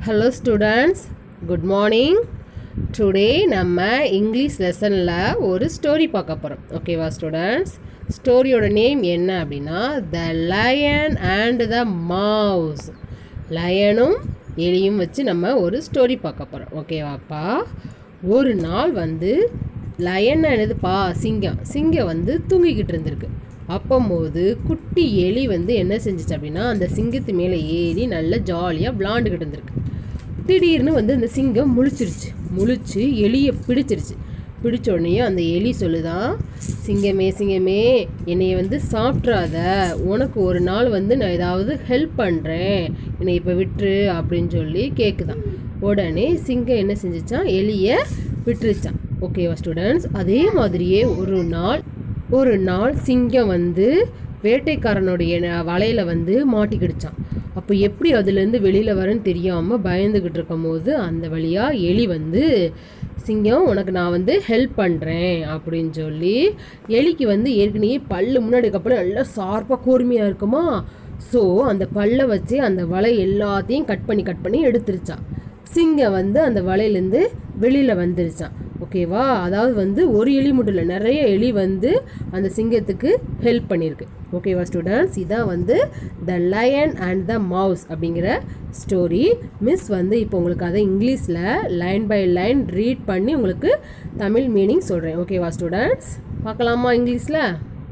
Hello students good morning today நம்ம English லெசனில் ஒரு ஸ்டோரி பார்க்க போகிறோம் ஓகேவா ஸ்டூடெண்ட்ஸ் ஸ்டோரியோட நேம் என்ன அப்படின்னா the lion and the mouse லயனும் எலியும் வச்சு நம்ம ஒரு ஸ்டோரி பார்க்க போகிறோம் ஓகேவாப்பா ஒரு நாள் வந்து லயன் என்னதுப்பா சிங்கம் சிங்கம் வந்து தூங்கிக்கிட்டு இருந்திருக்கு அப்போம்போது குட்டி எலி வந்து என்ன செஞ்சுச்சு அப்படின்னா அந்த சிங்கத்து மேலே ஏறி நல்லா ஜாலியாக விளாண்டுக்கிட்டு இருந்திருக்கு திடீர்னு வந்து அந்த சிங்கம் முழிச்சிருச்சு முழிச்சு எலியை பிடிச்சிருச்சு பிடிச்ச உடனே அந்த எலி சொல்லுதான் சிங்கமே சிங்கமே என்னைய வந்து சாப்பிட்றாத உனக்கு ஒரு நாள் வந்து நான் ஏதாவது ஹெல்ப் பண்ணுறேன் என்னை இப்போ விட்டுரு அப்படின்னு சொல்லி கேட்குதான் உடனே சிங்கம் என்ன செஞ்சுச்சான் எலியை விட்டுருச்சான் ஓகேவா ஸ்டூடெண்ட்ஸ் அதே மாதிரியே ஒரு நாள் ஒரு நாள் சிங்கம் வந்து வேட்டைக்காரனுடைய ந- வலையில வந்து மாட்டிக்கிடுச்சான் அப்போ எப்படி அதுலேருந்து வெளியில் வரேன்னு தெரியாமல் பயந்துக்கிட்டு இருக்கும் போது அந்த வழியாக எலி வந்து சிங்கம் உனக்கு நான் வந்து ஹெல்ப் பண்ணுறேன் அப்படின்னு சொல்லி எலிக்கு வந்து ஏற்கனவே பல்லு முன்னாடி கப்பல நல்லா ஷார்ப்பாக கூர்மையாக இருக்குமா ஸோ அந்த பல்லை வச்சு அந்த வலை எல்லாத்தையும் கட் பண்ணி கட் பண்ணி எடுத்துருச்சான் சிங்கம் வந்து அந்த வலையிலேருந்து வெளியில் வந்துருச்சான் ஓகேவா அதாவது வந்து ஒரு எலி மட்டும் இல்லை நிறைய எலி வந்து அந்த சிங்கத்துக்கு ஹெல்ப் பண்ணியிருக்கு ஓகேவா ஸ்டூடெண்ட்ஸ் இதான் வந்து the lion and the mouse அப்படிங்கிற ஸ்டோரி மிஸ் வந்து இப்போ உங்களுக்கு அதை இங்கிலீஷில் லைன் பை லைன் ரீட் பண்ணி உங்களுக்கு தமிழ் மீனிங் சொல்கிறேன் ஓகேவா ஸ்டூடெண்ட்ஸ் பார்க்கலாமா இங்கிலீஷில்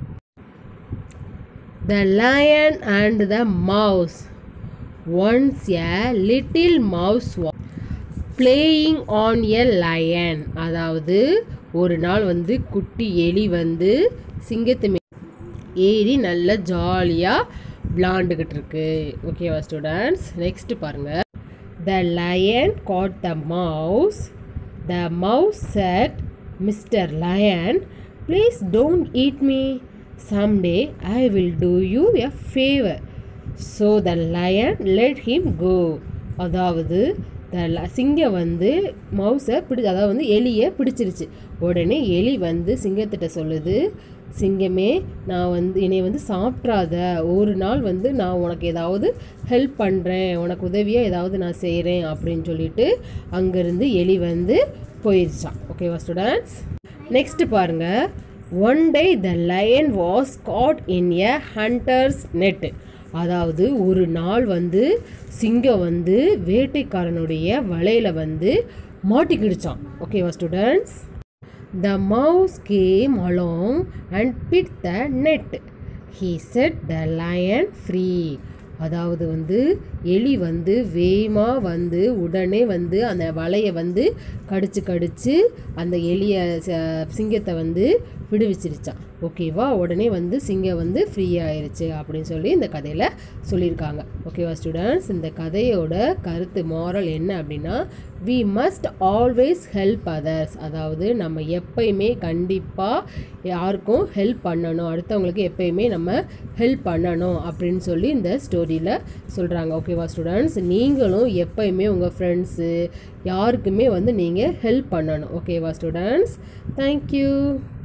The lion and the mouse. Once a little mouse was playing on a lion. அதாவது ஒரு நாள் வந்து குட்டி எலி வந்து சிங்கத்து மே ஏறி நல்லா ஜாலியாக விளாண்டுக்கிட்டு இருக்கு ஓகேவா ஸ்டூடெண்ட்ஸ் நெக்ஸ்ட் பாருங்க the lion caught the mouse the mouse said mister lion please don't eat me someday I will do you a favour so the lion let him go அதாவது த சிங்கம் வந்து மவுஸை பிடி அதாவது வந்து எலியை பிடிச்சிருச்சு உடனே எலி வந்து சிங்கத்திட்ட சொல்லுது சிங்கமே நான் வந்து என்னை வந்து சாப்பிட்றாத ஒரு நாள் வந்து நான் உனக்கு ஏதாவது ஹெல்ப் பண்ணுறேன் உனக்கு உதவியாக ஏதாவது நான் செய்கிறேன் அப்படின்னு சொல்லிட்டு அங்கேருந்து எலி வந்து போயிடுச்சான் ஓகேவா ஸ்டூடெண்ட்ஸ் நெக்ஸ்ட் பாருங்க one day the lion was caught in a hunter's net அதாவது ஒரு நாள் வந்து சிங்கம் வந்து வேட்டைக்காரனுடைய வலையில வந்து மாட்டிக்கிடுச்சான் ஓகேவா students The mouse came along and picked the net. He set the lion free. அதாவது வந்து எலி வந்து வேகமாக வந்து உடனே வந்து அந்த வலையை வந்து கடிச்சு கடிச்சு அந்த எலிய ச- சிங்கத்தை வந்து விடுவிச்சிருச்சான் ஓகேவா உடனே வந்து சிங்கம் வந்து ஃப்ரீ ஆயிருச்சு அப்படின்னு சொல்லி இந்த கதையில் சொல்லியிருக்காங்க ஓகேவா ஸ்டூடெண்ட்ஸ் இந்த கதையோட கருத்து மாரல் என்ன அப்படின்னா we must always help others அதாவது நம்ம எப்பயுமே கண்டிப்பாக யாருக்கும் ஹெல்ப் பண்ணணும் அடுத்தவங்களுக்கு எப்பயுமே நம்ம ஹெல்ப் பண்ணணும் அப்படின்னு சொல்லி இந்த ஸ்டோரியில் சொல்கிறாங்க ஓகேவா ஸ்டூடெண்ட்ஸ் நீங்களும் எப்பயுமே உங்கள் ஃப்ரெண்ட்ஸு யாருக்குமே வந்து நீங்கள் ஹெல்ப் பண்ணணும் ஓகேவா ஸ்டூடெண்ட்ஸ் தேங்க்யூ